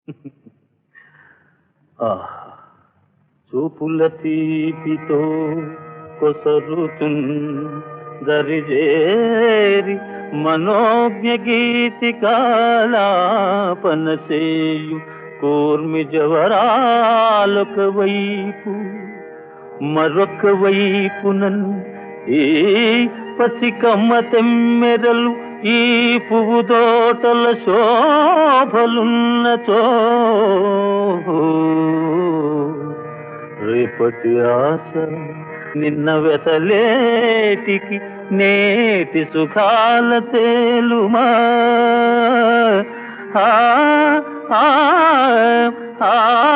ఆహా చూపుల తీపితో కొసరుతున్ దరిజేరి మనోజ్ఞ గీతికాలాపన చేయు కూర్మి జవరాలొక వైపు మరొక వైపునన్ ఈ పసికమ్మ తెమ్మెరలు ఈ పువ్వు తోటల శోభలున్నచో రేపటి ఆశ నిన్న వెతలేటికి నేటి సుఖాల తేలుమా ఆ, ఆ, ఆ,